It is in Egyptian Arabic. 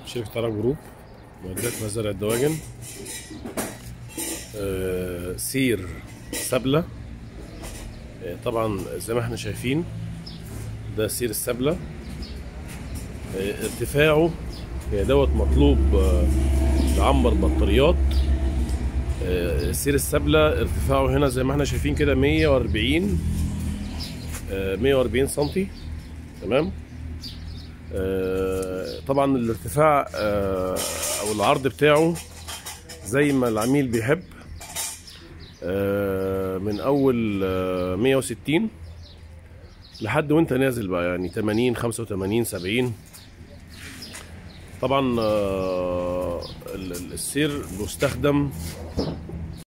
شركة عرب جروب معدات مزارع الدواجن آه، سير سبلة آه، طبعا زي ما احنا شايفين ده سير السبلة آه، ارتفاعه هي دوت مطلوب آه، لعنبر بطاريات آه، سير السبلة ارتفاعه هنا زي ما احنا شايفين كده 140 آه، 140 سنتي تمام آه، طبعا الارتفاع آه، او العرض بتاعه زي ما العميل بيحب آه، من اول آه، 160 لحد وانت نازل بقى يعني 80 85 70 طبعا آه، ال- ال- السير مستخدم